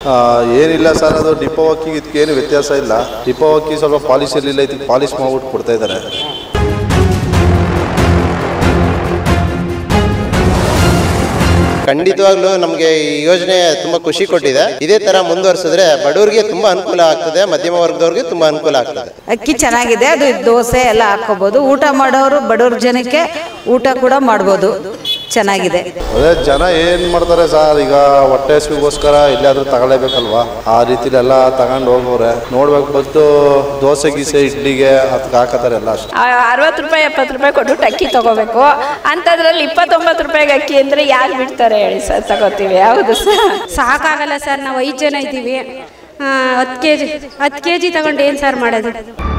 ಆ, ಏನಿಲ್ಲ ಸರ್ ಅದು ಡಿಪೋ ಅಕ್ಕಿಗೆ ಇದಕ್ಕೆ ಏನು ವ್ಯತ್ಯಾಸ ಇಲ್ಲ ಡಿಪೋ ಅಕ್ಕಿ ಸ್ವಲ್ಪ ಪಾಲಿಶ್ ಇರಲಿಲ್ಲ ಇದಕ್ಕೆ ಪಾಲಿಶ್ ಮಾಡ್ಬಿಟ್ಟು ಕೊಡ್ತಾ ಇದ್ದಾರೆ ಖಂಡಿತವಾಗ್ಲೂ ನಮಗೆ ಈ ಯೋಜನೆ ತುಂಬಾ ಖುಷಿ ಕೊಟ್ಟಿದೆ ಇದೇ ತರ ಮುಂದುವರಿಸಿದ್ರೆ ಬಡವರಿಗೆ ತುಂಬಾ ಅನುಕೂಲ ಆಗ್ತದೆ ಮಧ್ಯಮ ವರ್ಗದವ್ರಿಗೆ ತುಂಬಾ ಅನುಕೂಲ ಆಗ್ತದೆ ಅಕ್ಕಿ ಚೆನ್ನಾಗಿದೆ ಅದು ದೋಸೆ ಎಲ್ಲ ಹಾಕೋಬೋದು ಊಟ ಮಾಡೋರು ಬಡವ್ರ ಜನಕ್ಕೆ ಊಟ ಕೂಡ ಮಾಡ್ಬೋದು ಚೆನ್ನಾಗಿದೆ ಅದೇ ಜನ ಏನು ಮಾಡ್ತಾರೆ ಸರ್ ಈಗ ಹೊಟ್ಟೆ ಹಸಿವಿಗೋಸ್ಕರ ಎಲ್ಲಾದ್ರೂ ತಗೊಳ್ಳೇಬೇಕಲ್ವಾ ಆ ರೀತಿಲೆಲ್ಲ ತಗೊಂಡು ಹೋಗೋರೆ ನೋಡ್ಬೇಕು ಬಂತು ದೋಸೆ ಗೀಸೆ ಇಡ್ಲಿಗೆ ಅದಕ್ಕೆ ಹಾಕತಾರೆ ಎಲ್ಲ ಅಷ್ಟೇ ಅರವತ್ತು ರೂಪಾಯಿ ಎಪ್ಪತ್ತು ರೂಪಾಯಿ ಕೊಟ್ಟು ಅಕ್ಕಿ ತಗೋಬೇಕು ಅಂಥದ್ರಲ್ಲಿ ಇಪ್ಪತ್ತೊಂಬತ್ತು ರೂಪಾಯಿಗೆ ಅಕ್ಕಿ ಅಂದರೆ ಯಾರು ಬಿಡ್ತಾರೆ ಹೇಳಿ ಸರ್ ತಗೋತೀವಿ ಹೌದು ಸರ್ ಸಾಕಾಗಲ್ಲ ಸರ್ ನಾವು ಐದು ಜನ ಇದ್ದೀವಿ ಹತ್ತು ಕೆ ಜಿ ಹತ್ತು ಕೆ ಜಿ ತಗೊಂಡು ಏನು ಸರ್ ಮಾಡೋದು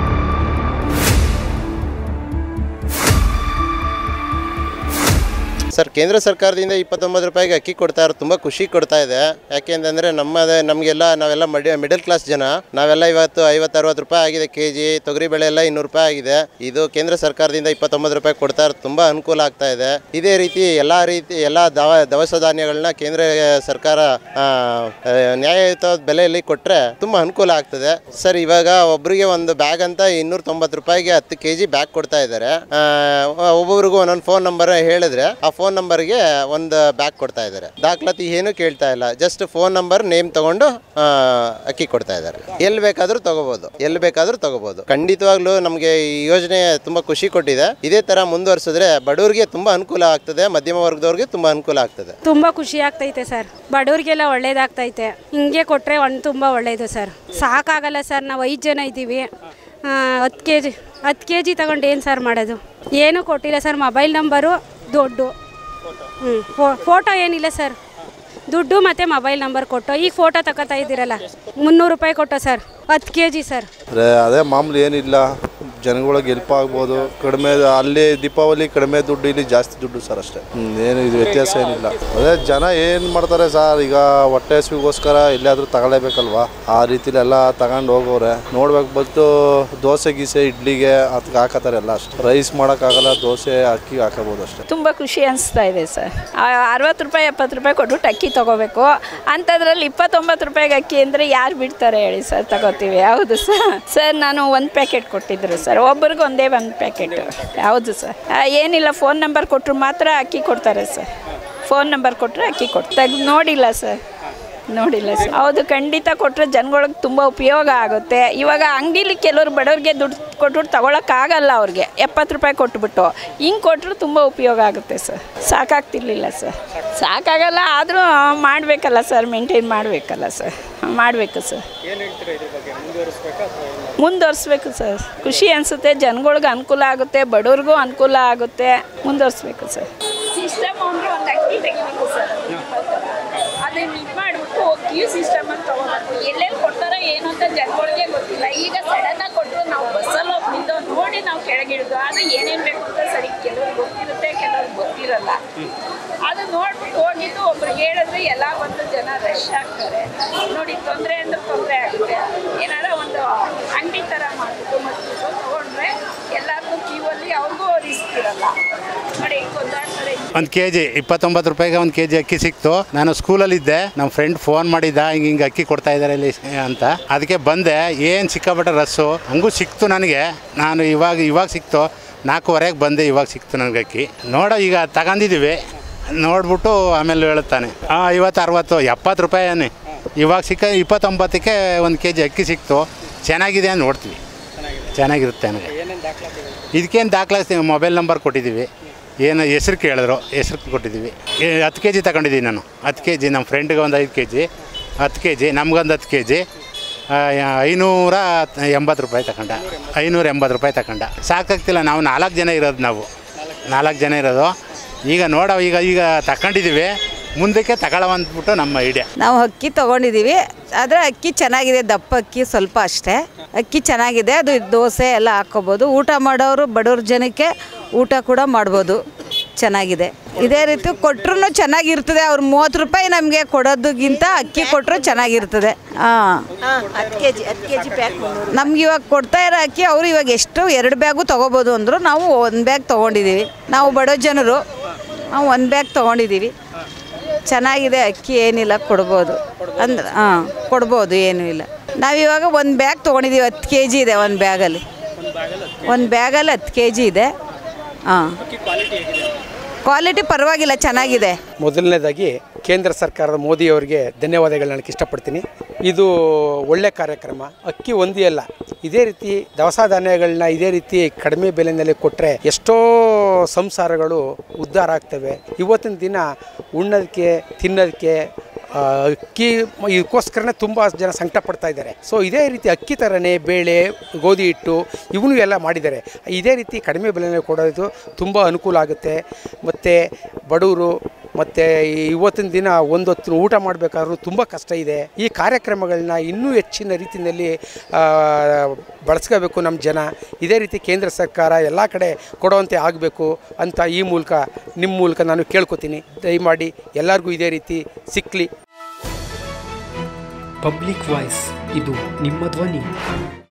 ಸರ್ ಕೇಂದ್ರ ಸರ್ಕಾರದಿಂದ ಇಪ್ಪತ್ತೊಂಬತ್ತು ರೂಪಾಯಿಗೆ ಅಕ್ಕಿ ಕೊಡ್ತಾ ಇರೋದು ತುಂಬ ಖುಷಿ ಕೊಡ್ತಾ ಇದೆ ಯಾಕೆಂತಂದರೆ ನಮ್ಮದೇ ನಮಗೆಲ್ಲ ನಾವೆಲ್ಲ ಮಡಿ ಮಿಡಲ್ ಕ್ಲಾಸ್ ಜನ ನಾವೆಲ್ಲ ಇವತ್ತು ಐವತ್ತು ಅರವತ್ತು ರೂಪಾಯಿ ಆಗಿದೆ ಕೆ ಜಿ ತೊಗರಿಬೇಳೆ ಎಲ್ಲ ಇನ್ನೂರು ರೂಪಾಯಿ ಆಗಿದೆ ಇದು ಕೇಂದ್ರ ಸರ್ಕಾರದಿಂದ ಇಪ್ಪತ್ತೊಂಬತ್ತು ರೂಪಾಯಿ ಕೊಡ್ತಾ ಇರೋದು ತುಂಬ ಅನುಕೂಲ ಆಗ್ತಾ ಇದೆ ಇದೇ ರೀತಿ ಎಲ್ಲ ರೀತಿ ಎಲ್ಲ ದವ ದವಸ ಧಾನ್ಯಗಳನ್ನ ಕೇಂದ್ರ ಸರ್ಕಾರ ಆ, ಆ, ನ್ಯಾಯಯುತ ಬೆಲೆಯಲ್ಲಿ ಕೊಟ್ಟರೆ ತುಂಬ ಅನುಕೂಲ ಆಗ್ತದೆ ಸರ್ ಇವಾಗ ಒಬ್ಬರಿಗೆ ಒಂದು ಬ್ಯಾಗ್ ಅಂತ ಇನ್ನೂರ ತೊಂಬತ್ತು ರೂಪಾಯಿಗೆ ಹತ್ತು ಕೆ ಜಿ ಬ್ಯಾಗ್ ಕೊಡ್ತಾ ಇದ್ದಾರೆ ಆ, ಒಬ್ಬೊಬ್ರಿಗೂ ಒಂದೊಂದು ಫೋನ್ ನಂಬರ್ ಹೇಳಿದ್ರೆ ಆ ಫೋನ್ ನಂಬರ್ಗೆ ಒಂದು ಬ್ಯಾಗ್ ಕೊಡ್ತಾ ಇದ್ದಾರೆ ದಾಖಲಾತಿ ಏನು ಕೇಳ್ತಾ ಇಲ್ಲ ಜಸ್ಟ್ ಫೋನ್ ನಂಬರ್ ನೇಮ್ ತಗೊಂಡು ಆ, ಅಕ್ಕಿ ಕೊಡ್ತಾ ಇದ್ದಾರೆ ಎಲ್ಲಿ ಬೇಕಾದ್ರೂ ತಗೋಬಹುದು ಎಲ್ಲಿ ಬೇಕಾದ್ರೂ ತಗೋಬಹುದು ಖಂಡಿತವಾಗ್ಲೂ ನಮಗೆ ಈ ಯೋಜನೆ ತುಂಬಾ ಖುಷಿ ಕೊಟ್ಟಿದೆ ಇದೇ ತರ ಮುಂದುವರಿಸಿದ್ರೆ ಬಡವರಿಗೆ ತುಂಬಾ ಅನುಕೂಲ ಆಗ್ತದೆ ಮಧ್ಯಮ ವರ್ಗದವ್ರಿಗೆ ತುಂಬಾ ಅನುಕೂಲ ಆಗ್ತದೆ ತುಂಬ ಖುಷಿ ಆಗ್ತೈತೆ ಸರ್ ಬಡವ್ರಿಗೆಲ್ಲ ಒಳ್ಳೇದಾಗ್ತೈತೆ ಹಿಂಗೆ ಕೊಟ್ಟರೆ ಒಂದು ತುಂಬ ಒಳ್ಳೆಯದು ಸರ್ ಸಾಕಾಗಲ್ಲ ಸರ್ ನಾವು ಐದು ಜನ ಇದ್ದೀವಿ ಹತ್ತು ಕೆ ಜಿ ಹತ್ತು ಕೆ ಜಿ ತಗೊಂಡು ಏನು ಸರ್ ಮಾಡೋದು ಏನೂ ಕೊಟ್ಟಿಲ್ಲ ಸರ್ ಮೊಬೈಲ್ ನಂಬರು ದುಡ್ಡು ಹ್ಞೂ ಫೋಟೋ ಏನಿಲ್ಲ ಸರ್ ದುಡ್ಡು ಮತ್ತು ಮೊಬೈಲ್ ನಂಬರ್ ಕೊಟ್ಟು ಈಗ ಫೋಟೋ ತಗೋತಾ ಇದ್ದೀರಲ್ಲ ಮುನ್ನೂರು ರೂಪಾಯಿ ಕೊಟ್ಟು ಸರ್ ಹತ್ತು ಕೆ ಜಿ ಸರ್ ಅಂದ್ರೆ ಅದೇ ಮಾಮೂಲಿ ಏನಿಲ್ಲ ಜನಗಳಿಗೆ ಹೆಲ್ಪ್ ಆಗ್ಬೋದು ಕಡಿಮೆ ಅಲ್ಲಿ ದೀಪಾವಳಿ ಕಡಿಮೆ ದುಡ್ಡು ಇಲ್ಲಿ ಜಾಸ್ತಿ ದುಡ್ಡು ಸರ್ ಅಷ್ಟೇ ಹ್ಮ್, ಏನು ಇದು ವ್ಯತ್ಯಾಸ ಏನಿಲ್ಲ ಅದೇ ಜನ ಏನು ಮಾಡ್ತಾರೆ ಸರ್ ಈಗ ಹೊಟ್ಟೆ ಹಸಿವಿಗೋಸ್ಕರ ಎಲ್ಲಾದ್ರೂ ತಗೊಳ್ಳೇಬೇಕಲ್ವಾ ಆ ರೀತಿಲೆಲ್ಲ ತಗೊಂಡು ಹೋಗೋರೆ ನೋಡ್ಬೇಕು ಬಂತು ದೋಸೆ ಗೀಸೆ ಇಡ್ಲಿಗೆ ಅದಕ್ಕೆ ಹಾಕತಾರೆ ಎಲ್ಲ ಅಷ್ಟೇ ರೈಸ್ ಮಾಡೋಕ್ಕಾಗಲ್ಲ ದೋಸೆ ಅಕ್ಕಿ ಹಾಕಬೋದು ಅಷ್ಟೇ ತುಂಬ ಖುಷಿ ಅನಿಸ್ತಾ ಇದೆ ಸರ್ ಅರವತ್ತು ರೂಪಾಯಿ ಎಪ್ಪತ್ತು ರೂಪಾಯಿ ಕೊಟ್ಟು ಅಕ್ಕಿ ತಗೋಬೇಕು ಅಂಥದ್ರಲ್ಲಿ ಇಪ್ಪತ್ತೊಂಬತ್ತು ರೂಪಾಯಿಗೆ ಅಕ್ಕಿ ಅಂದರೆ ಯಾರು ಬಿಡ್ತಾರೆ ಹೇಳಿ ಸರ್ ತಗೋತೀವಿ ಹೌದು ಸರ್ ಸರ್ ನಾನು ಒಂದು ಪ್ಯಾಕೆಟ್ ಕೊಟ್ಟಿದ್ರು ಸರ್ ಒಬ್ಬರಿಗೆ ಒಂದೇ ಒಂದು ಪ್ಯಾಕೆಟ್ ಹೌದು ಸರ್ ಆ, ಏನಿಲ್ಲ ಫೋನ್ ನಂಬರ್ ಕೊಟ್ಟರು ಮಾತ್ರ ಅಕ್ಕಿ ಕೊಡ್ತಾರೆ ಸರ್ ಫೋನ್ ನಂಬರ್ ಕೊಟ್ಟರೆ ಅಕ್ಕಿ ಕೊಟ್ಟು ತೆಗ್ದು ನೋಡಿಲ್ಲ ಸರ್ ನೋಡಿಲ್ಲ ಸರ್ ಹೌದು ಖಂಡಿತ ಕೊಟ್ಟರೆ ಜನಗಳಿಗೆ ತುಂಬ ಉಪಯೋಗ ಆಗುತ್ತೆ ಇವಾಗ ಅಂಗಡಿಲಿ ಕೆಲವರು ಬಡವ್ರಿಗೆ ದುಡ್ಡು ಕೊಟ್ಬಿಟ್ಟು ತಗೊಳಕ್ಕಾಗಲ್ಲ ಅವ್ರಿಗೆ ಎಪ್ಪತ್ತು ರೂಪಾಯಿ ಕೊಟ್ಬಿಟ್ಟು ಹಿಂಗೆ ಕೊಟ್ಟರು ತುಂಬ ಉಪಯೋಗ ಆಗುತ್ತೆ ಸರ್ ಸಾಕಾಗ್ತಿರ್ಲಿಲ್ಲ ಸರ್ ಸಾಕಾಗಲ್ಲ ಆದರೂ ಮಾಡಬೇಕಲ್ಲ ಸರ್ ಮೇಂಟೈನ್ ಮಾಡಬೇಕಲ್ಲ ಸರ್ ಮಾಡಬೇಕು ಸರ್ ಮುಂದುವರ್ಸ್ಬೇಕು ಸರ್ ಖುಷಿ ಅನಿಸುತ್ತೆ ಜನಗಳಿಗೆ ಅನುಕೂಲ ಆಗುತ್ತೆ ಬಡವ್ರಿಗೂ ಅನುಕೂಲ ಆಗುತ್ತೆ ಮುಂದುವರ್ಸ್ಬೇಕು ಸರ್ ಸಿಸ್ಟಮ್ ಅಂದ್ರೆ ಒಂದು ಅಕ್ಕಿ ತೆಗಿಬೇಕು ಸರ್ ಅದನ್ನ ಇದು ಮಾಡಿಬಿಟ್ಟು ಕ್ಯೂ ಸಿಸ್ಟಮ್ ಅಂತ ತಗೋಬೇಕು ಎಲ್ಲೆಲ್ಲಿ ಕೊಡ್ತಾರೋ ಏನು ಅಂತ ಜನಗಳಿಗೆ ಗೊತ್ತಿಲ್ಲ ಈಗ ಸಡನ್ ಆಗಿ ಕೊಟ್ಟರು ನಾವು ಬಸ್ಸಲ್ಲಿ ಹೋಗಿ ನಿಂತು ನೋಡಿ ನಾವು ಕೆಳಗಿಳಿದು ಅದು ಏನೇನು ಬೇಕು ಅಂತ ಸರಿ ಕೆಲವ್ರಿಗೆ ಗೊತ್ತಿರುತ್ತೆ ಕೆಲವ್ರಿಗೆ ಗೊತ್ತಿರಲ್ಲ ಅದು ನೋಡ್ಬಿಟ್ಟು ಹೋಗಿದ್ದು ಒಬ್ರಿಗೆ ಹೇಳಿದ್ರೆ ಎಲ್ಲ ಬಂದು ಜನ ರಶ್ ಆಗ್ತಾರೆ ನೋಡಿ ತೊಂದರೆ ಅಂದ್ರೆ ತೊಂದರೆ ಆಗುತ್ತೆ ಏನಾರ ಒಂದು ಅಂಗಡಿ ಥರ ಮಾಡಿಬಿಟ್ಟು ಮತ್ತು ತಗೊಂಡ್ರೆ ಎಲ್ಲರಿಗೂ ಕ್ಯೂ ಅಲ್ಲಿ ಅವ್ರಿಗೂ ರಿಸ್ಕ್ ಇರಲ್ಲ ನೋಡಿ ಕೊಂದಾಡ್ತಾರೆ ಒಂದು ಕೆ ಜಿ ಇಪ್ಪತ್ತೊಂಬತ್ತು ರೂಪಾಯಿಗೆ ಒಂದು ಕೆ ಜಿ ಅಕ್ಕಿ ಸಿಕ್ತು ನಾನು ಸ್ಕೂಲಲ್ಲಿದ್ದೆ ನಮ್ಮ ಫ್ರೆಂಡ್ ಫೋನ್ ಮಾಡಿದ್ದ ಹಿಂಗೆ ಹಿಂಗೆ ಅಕ್ಕಿ ಕೊಡ್ತಾ ಇದ್ದಾರೆ ಇಲ್ಲಿ ಅಂತ ಅದಕ್ಕೆ ಬಂದೆ ಏನು ಸಿಕ್ಕಾಪಟ್ಟೆ ರಸ್ಸು ಹಂಗೂ ಸಿಕ್ತು ನನಗೆ ನಾನು ಇವಾಗ ಇವಾಗ ಸಿಕ್ತು ನಾಲ್ಕೂವರೆಗೆ ಬಂದೆ ಇವಾಗ ಸಿಕ್ತು ನನಗೆ ಅಕ್ಕಿ ನೋಡೋ ಈಗ ತಗೊಂಡಿದ್ದೀವಿ ನೋಡ್ಬಿಟ್ಟು ಆಮೇಲೆ ಹೇಳುತ್ತಾನೆ ಹಾಂ ಐವತ್ತು ಅರವತ್ತು ಎಪ್ಪತ್ತು ರೂಪಾಯಿ ಇವಾಗ ಸಿಕ್ಕ ಇಪ್ಪತ್ತೊಂಬತ್ತಕ್ಕೆ ಒಂದು ಕೆ ಜಿ ಅಕ್ಕಿ ಸಿಕ್ತು ಚೆನ್ನಾಗಿದೆ ಅಂತ ನೋಡ್ತೀವಿ ಚೆನ್ನಾಗಿರುತ್ತೆ ನನಗೆ ಇದಕ್ಕೇನು ದಾಖಲಾತಿ ಮೊಬೈಲ್ ನಂಬರ್ ಕೊಟ್ಟಿದ್ದೀವಿ ಏನು ಹೆಸ್ರು ಕೇಳಿದ್ರು ಹೆಸ್ರು ಕೊಟ್ಟಿದ್ದೀವಿ ಏ, ಹತ್ತು ಕೆ ಜಿ ತಗೊಂಡಿದ್ದೀನಿ ನಾನು ಹತ್ತು ಕೆ ಜಿ ನಮ್ಮ ಫ್ರೆಂಡ್ಗೆ ಒಂದು ಐದು ಕೆ ಜಿ ಹತ್ತು ಕೆ ಜಿ ನಮ್ಗೊಂದು ಹತ್ತು ಕೆ ಜಿ ಐನೂರ ಎಂಬತ್ತು ರೂಪಾಯಿ ತಗೊಂಡ ಐನೂರ ಎಂಬತ್ತು ರೂಪಾಯಿ ತಗೊಂಡ ಸಾಕಾಗ್ತಿಲ್ಲ ನಾವು ನಾಲ್ಕು ಜನ ಇರೋದು ನಾವು ನಾಲ್ಕು ಜನ ಇರೋದು ಈಗ ನೋಡೋ ಈಗ ಈಗ ತಗೊಂಡಿದ್ದೀವಿ ಮುಂದಕ್ಕೆ ತಗೊಳ್ಳೋ ಅಂದ್ಬಿಟ್ಟು ನಮ್ಮ ಐಡಿಯಾ ನಾವು ಅಕ್ಕಿ ತೊಗೊಂಡಿದ್ದೀವಿ ಆದರೆ ಅಕ್ಕಿ ಚೆನ್ನಾಗಿದೆ ದಪ್ಪ ಅಕ್ಕಿ ಸ್ವಲ್ಪ ಅಷ್ಟೇ ಅಕ್ಕಿ ಚೆನ್ನಾಗಿದೆ ಅದು ದೋಸೆ ಎಲ್ಲ ಹಾಕ್ಕೋಬೋದು ಊಟ ಮಾಡೋರು ಬಡವ್ರ ಜನಕ್ಕೆ ಊಟ ಕೂಡ ಮಾಡ್ಬೋದು ಚೆನ್ನಾಗಿದೆ ಇದೇ ರೀತಿ ಕೊಟ್ಟರು ಚೆನ್ನಾಗಿರ್ತದೆ ಅವ್ರು ಮೂವತ್ತು ರೂಪಾಯಿ ನಮಗೆ ಕೊಡೋದಕ್ಕಿಂತ ಅಕ್ಕಿ ಕೊಟ್ಟರು ಚೆನ್ನಾಗಿರ್ತದೆ ಹಾಂ ಹತ್ತು ಕೆ ಜಿ ಹತ್ತು ಕೆ ಜಿ ಪ್ಯಾಕ್ ನಮ್ಗೆ ಇವಾಗ ಕೊಡ್ತಾ ಇರೋ ಅಕ್ಕಿ ಅವರು ಇವಾಗ ಎಷ್ಟು ಎರಡು ಬ್ಯಾಗು ತೊಗೋಬೋದು ಅಂದರು ನಾವು ಒಂದು ಬ್ಯಾಗ್ ತೊಗೊಂಡಿದ್ದೀವಿ ನಾವು ಬಡೋ ಜನರು ನಾವು ಒಂದು ಬ್ಯಾಗ್ ತೊಗೊಂಡಿದ್ದೀವಿ ಚೆನ್ನಾಗಿದೆ ಅಕ್ಕಿ ಏನಿಲ್ಲ ಕೊಡ್ಬೋದು ಅಂದ್ರೆ ಹಾಂ ಕೊಡ್ಬೋದು ಏನೂ ಇಲ್ಲ ನಾವಿವಾಗ ಒಂದು ಬ್ಯಾಗ್ ತೊಗೊಂಡಿದ್ದೀವಿ ಹತ್ತು ಕೆ ಜಿ ಇದೆ ಒಂದು ಬ್ಯಾಗಲ್ಲಿ ಒಂದು ಬ್ಯಾಗಲ್ಲಿ ಹತ್ತು ಕೆ ಜಿ ಇದೆ ಹಾಂ ಕ್ವಾಲಿಟಿ ಪರವಾಗಿಲ್ಲ ಚೆನ್ನಾಗಿದೆ ಮೊದಲನೇದಾಗಿ ಕೇಂದ್ರ ಸರ್ಕಾರದ ಮೋದಿಯವರಿಗೆ ಧನ್ಯವಾದಗಳನ್ನ ಹೇಳಕ್ಕೆ ಇಷ್ಟಪಡ್ತೀನಿ ಇದು ಒಳ್ಳೆ ಕಾರ್ಯಕ್ರಮ ಅಕ್ಕಿ ಒಂದೇ ಅಲ್ಲ ಇದೇ ರೀತಿ ದವಸ ಧಾನ್ಯಗಳನ್ನ ಇದೇ ರೀತಿ ಕಡಿಮೆ ಬೆಲೆಯಲ್ಲಿ ಕೊಟ್ಟರೆ ಎಷ್ಟೋ ಸಂಸಾರಗಳು ಉದ್ಧಾರ ಆಗ್ತವೆ ಇವತ್ತಿನ ದಿನ ಉಣ್ಣೋದಕ್ಕೆ ತಿನ್ನೋದಕ್ಕೆ ಆ, ಅಕ್ಕಿ ಮ- ಇದಕ್ಕೋಸ್ಕರನೇ ತುಂಬ ಜನ ಸಂಕಟ ಪಡ್ತಾ ಇದ್ದಾರೆ ಸೊ ಇದೇ ರೀತಿ ಅಕ್ಕಿ ಥರನೇ ಬೇಳೆ ಗೋಧಿ ಹಿಟ್ಟು ಇವನು ಎಲ್ಲ ಮಾಡಿದ್ದಾರೆ ಇದೇ ರೀತಿ ಕಡಿಮೆ ಬೆಲೆಯಲ್ಲಿ ಕೊಡೋದು ತುಂಬ ಅನುಕೂಲ ಆಗುತ್ತೆ ಮತ್ತು ಬಡವರು ಮತ್ತು ಇವತ್ತಿನ ದಿನ ಒಂದೊತ್ತು ಊಟ ಮಾಡಬೇಕಾದ್ರೂ ತುಂಬ ಕಷ್ಟ ಇದೆ ಈ ಕಾರ್ಯಕ್ರಮಗಳನ್ನ ಇನ್ನೂ ಹೆಚ್ಚಿನ ರೀತಿಯಲ್ಲಿ ಆ, ಬಳಸ್ಕೋಬೇಕು ನಮ್ಮ ಜನ ಇದೇ ರೀತಿ ಕೇಂದ್ರ ಸರ್ಕಾರ ಎಲ್ಲ ಕಡೆ ಕೊಡುವಂತೆ ಆಗಬೇಕು ಅಂತ ಈ ಮೂಲಕ ನಿಮ್ಮ ಮೂಲಕ ನಾನು ಕೇಳ್ಕೊತೀನಿ ದಯಮಾಡಿ ಎಲ್ಲರಿಗೂ ಇದೇ ರೀತಿ ಸಿಕ್ಕಲಿ ಪಬ್ಲಿಕ್ ವಾಯ್ಸ್ ಇದು ನಿಮ್ಮ ಧ್ವನಿ